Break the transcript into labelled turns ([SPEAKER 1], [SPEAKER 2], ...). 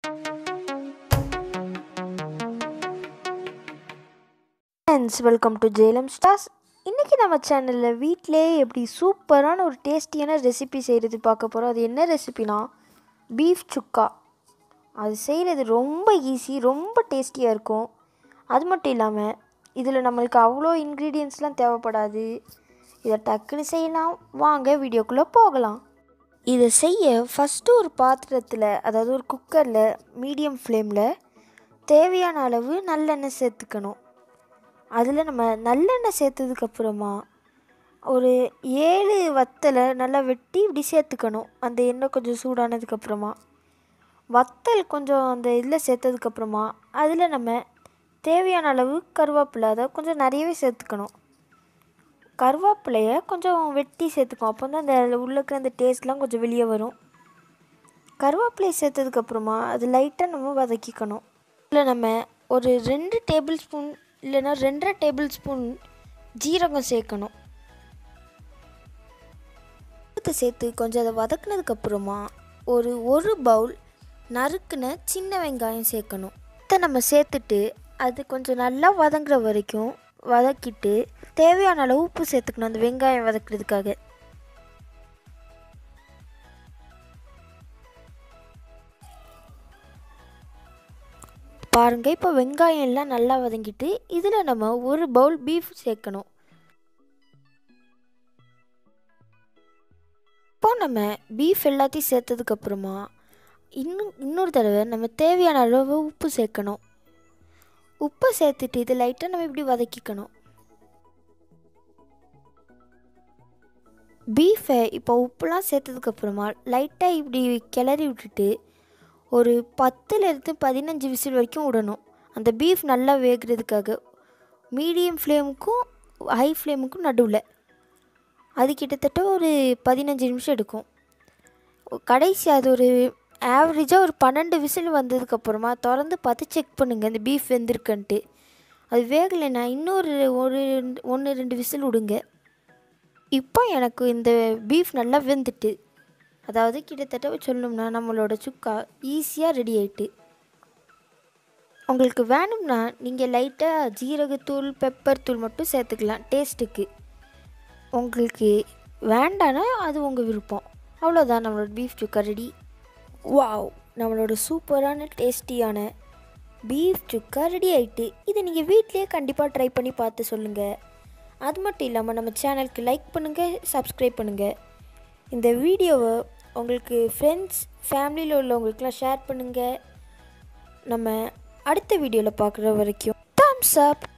[SPEAKER 1] friends welcome to Jhelum stars இன்றைக்கி நம்ம சேனலில் வீட்டிலே எப்படி சூப்பரான ஒரு டேஸ்டியான ரெசிபி செய்கிறது பார்க்க போகிறோம் அது என்ன ரெசிபினா பீஃப் சுக்கா அது செய்கிறது ரொம்ப ஈஸி ரொம்ப டேஸ்டியாக இருக்கும் அது மட்டும் இல்லாமல் இதில் நம்மளுக்கு அவ்வளோ இன்க்ரீடியன்ஸ்லாம் தேவைப்படாது இதை டக்குன்னு செய்யலாம் வாங்க வீடியோக்குள்ளே போகலாம் இதை செய்ய ஃபஸ்ட்டு ஒரு பாத்திரத்தில் அதாவது ஒரு குக்கரில் மீடியம் ஃப்ளேமில் தேவையான அளவு நல்லெண்ணெய் சேர்த்துக்கணும் அதில் நம்ம நல்லெண்ணெய் சேர்த்ததுக்கப்புறமா ஒரு ஏழு வத்தலை நல்லா வெட்டி இப்படி சேர்த்துக்கணும் அந்த எண்ணெய் கொஞ்சம் சூடானதுக்கப்புறமா வத்தல் கொஞ்சம் அந்த இதில் சேர்த்ததுக்கப்புறமா அதில் நம்ம தேவையான அளவு கருவேப்பிலை அதை கொஞ்சம் நிறையவே சேர்த்துக்கணும் கருவேப்பிலையை கொஞ்சம் வெட்டி சேர்த்துக்கணும் அப்போ தான் அந்த உள்ளுக்கு அந்த டேஸ்ட்லாம் கொஞ்சம் வெளியே வரும் கருவேப்பிலையை சேர்த்ததுக்கப்புறமா அது லைட்டாக நம்ம வதக்கிக்கணும் இதில் நம்ம ஒரு ரெண்டு டேபிள் ஸ்பூன் இல்லைன்னா ரெண்டரை டேபிள் ஸ்பூன் ஜீரகம் சேர்க்கணும் சேர்த்து கொஞ்சம் அதை வதக்குனதுக்கப்புறமா ஒரு ஒரு பவுல் நறுக்குன சின்ன வெங்காயம் சேர்க்கணும் இதை நம்ம சேர்த்துட்டு அது கொஞ்சம் நல்லா வதங்குற வரைக்கும் வதக்கிட்டு தேவையான அளவு உப்பு சேர்த்துக்கணும் அந்த வெங்காயம் வதக்குறதுக்காக பாருங்கள் இப்போ வெங்காயம் எல்லாம் நல்லா வதங்கிட்டு இதில் நம்ம ஒரு பவுல் பீஃப் சேர்க்கணும் இப்போ நம்ம பீஃப் எல்லாத்தையும் சேர்த்ததுக்கப்புறமா இன்னும் இன்னொரு தடவை நம்ம தேவையான அளவு உப்பு சேர்க்கணும் உப்பை சேர்த்துட்டு இது லைட்டாக நம்ம இப்படி வதக்கிக்கணும் பீஃபை இப்போ உப்புலாம் சேர்த்ததுக்கப்புறமா லைட்டாக இப்படி கிளறி விட்டுட்டு ஒரு பத்துலேருந்து பதினஞ்சு விசில் வரைக்கும் விடணும் அந்த பீஃப் நல்லா வேகிறதுக்காக மீடியம் ஃப்ளேமுக்கும் ஹை ஃப்ளேமுக்கும் நடுவில் அது கிட்டத்தட்ட ஒரு பதினஞ்சு நிமிஷம் எடுக்கும் கடைசி அது ஒரு ஆவரேஜாக ஒரு பன்னெண்டு விசில் வந்ததுக்கப்புறமா திறந்து பார்த்து செக் பண்ணுங்கள் இந்த பீஃப் வெந்திருக்குன்ட்டு அது வேகலைன்னா இன்னொரு ஒரு ஒன்று ரெண்டு விசில் விடுங்க இப்போ எனக்கு இந்த பீஃப் நல்லா வெந்துட்டு அதாவது கிட்டத்தட்ட சொல்லணும்னா நம்மளோட சுக்கா ஈஸியாக ரெடி ஆயிட்டு உங்களுக்கு வேணும்னா நீங்கள் லைட்டாக ஜீரகத்தூள் பெப்பர் தூள் மட்டும் சேர்த்துக்கலாம் டேஸ்ட்டுக்கு உங்களுக்கு வேண்டானா அது உங்கள் விருப்பம் அவ்வளோதான் நம்மளோட பீஃப் சுக்கா ரெடி வாவ் நம்மளோட சூப்பரான டேஸ்டியான பீஃப் சுக்கா ரெடி ஆயிட்டு இதை நீங்கள் வீட்லேயே கண்டிப்பாக ட்ரை பண்ணி பார்த்து சொல்லுங்கள் அது மட்டும் இல்லாமல் நம்ம சேனலுக்கு லைக் பண்ணுங்கள் சப்ஸ்கிரைப் பண்ணுங்கள் இந்த வீடியோவை உங்களுக்கு ஃப்ரெண்ட்ஸ் ஃபேமிலியில் உள்ளவங்களுக்குலாம் ஷேர் பண்ணுங்கள் நம்ம அடுத்த வீடியோவில் பார்க்குற வரைக்கும் தம்ஸ் அப்